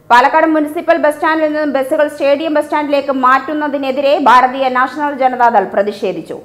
Palakkad municipal bus സ്റ്റാൻഡിൽ നിന്നും ബസ്സുകൾ സ്റ്റേഡിയം ബസ് സ്റ്റാൻഡിലേക്ക് മാറ്റുന്നതിനെതിരെ ഭാരതീയ നാഷണൽ ജനതാദൾ പ്രതിഷേധിച്ചു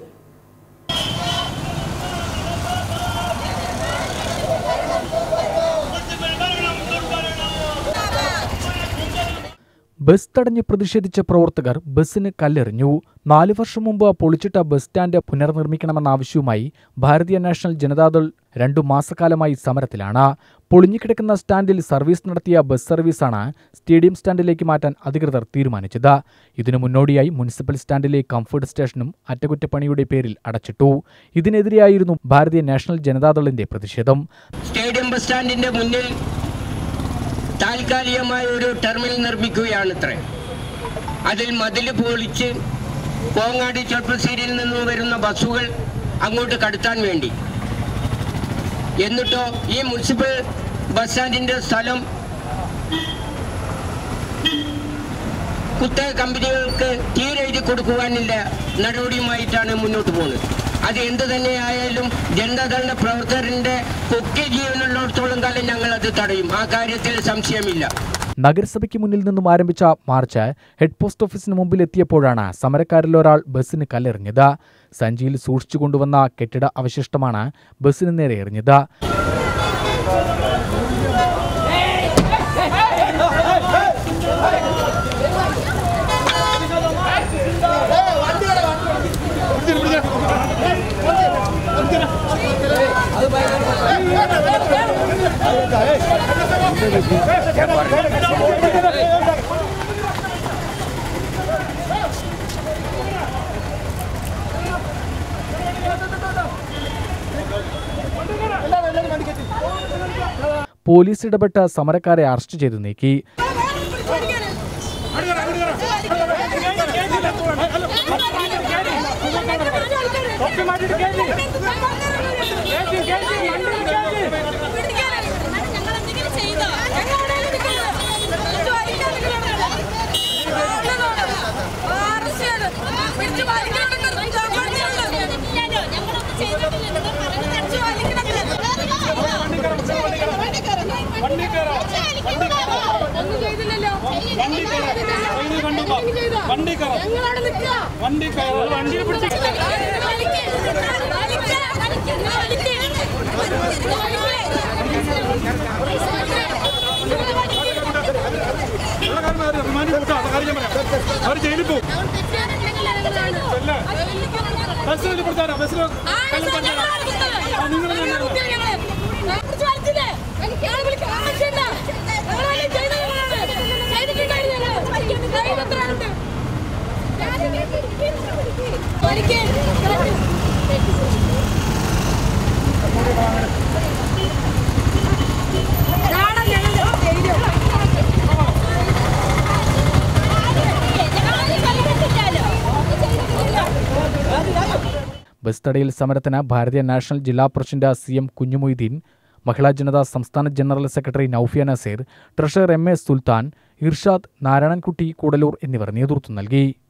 ബസ് തടഞ്ഞ് പ്രതിഷേധിച്ച പ്രവർത്തകർ ബസ്സിന് കല്ലെറിഞ്ഞു നാലു വർഷം മുമ്പ് പൊളിച്ചിട്ട ബസ് സ്റ്റാൻഡ് പുനർനിർമ്മിക്കണമെന്ന ആവശ്യവുമായി ഭാരതീയ നാഷണൽ ജനതാദൾ രണ്ടു മാസക്കാലമായി സമരത്തിലാണ് പൊളിഞ്ഞുകിടക്കുന്ന സ്റ്റാൻഡിൽ സർവീസ് നടത്തിയ ബസ് സർവീസാണ് സ്റ്റേഡിയം സ്റ്റാൻഡിലേക്ക് മാറ്റാൻ അധികൃതർ തീരുമാനിച്ചത് ഇതിനു മുന്നോടിയായി മുനിസിപ്പൽ സ്റ്റാൻഡിലെ കംഫർട്ട് സ്റ്റേഷനും അറ്റകുറ്റപ്പണിയുടെ പേരിൽ അടച്ചിട്ടു ഇതിനെതിരെയായിരുന്നു ഭാരതീയ നാഷണൽ ജനതാദളിന്റെ പ്രതിഷേധം സ്റ്റേഡിയം ബസ് സ്റ്റാൻഡിന്റെ മുന്നിൽ താൽക്കാലികമായ ഒരു ടെർമിനൽ നിർമ്മിക്കുകയാണത്രേ അതിൽ മതിൽ പൊളിച്ച് കോങ്ങാടി ചെറുപ്പശ്ശേരിയിൽ നിന്നും വരുന്ന ബസ്സുകൾ അങ്ങോട്ട് കടത്താൻ വേണ്ടി എന്നിട്ടോ ഈ മുനിസിപ്പൽ ബസ് സ്റ്റാൻഡിന്റെ സ്ഥലം കുത്തക കമ്പനികൾക്ക് തീരെ എഴുതി കൊടുക്കുവാനുള്ള നടപടിയുമായിട്ടാണ് മുന്നോട്ട് പോകുന്നത് അത് എന്ത് തന്നെയായാലും ജനതാദളിന്റെ പ്രവർത്തകരുടെ കൊക്കി ജീവനുള്ളിടത്തോളം കാലം ഞങ്ങൾ അത് തടയും ആ കാര്യത്തിൽ സംശയമില്ല നഗരസഭയ്ക്ക് മുന്നിൽ നിന്നും ആരംഭിച്ച മാർച്ച് ഹെഡ് പോസ്റ്റ് ഓഫീസിന് മുമ്പിൽ എത്തിയപ്പോഴാണ് സമരക്കാരിലൊരാൾ ബസ്സിന് കല്ലെറിഞ്ഞത് സഞ്ചിയിൽ സൂക്ഷിച്ചു കൊണ്ടുവന്ന കെട്ടിട അവശിഷ്ടമാണ് ബസ്സിന് നേരെ എറിഞ്ഞത് പോലീസ് ഇടപെട്ട് സമരക്കാരെ അറസ്റ്റ് ചെയ്തു നീക്കി ഒന്നും ചെയ്തില്ലല്ലോ വണ്ടി ഞങ്ങളവിടെ നിൽക്കുക വണ്ടി വണ്ടി അവർ ജയിലിൽ പോകും ബസ് പിടിച്ചാലോ ബസ്സിൽ ബസ് തടയൽ സമരത്തിന് ഭാരതീയ നാഷണൽ ജില്ലാ president C M Kunjumoideen Mahila Janata സംസ്ഥാന general secretary Naufiya Nazeer treasurer M A Sulthan Irshad Narayanankutty Koodalur എന്നിവർ നേതൃത്വം നൽകി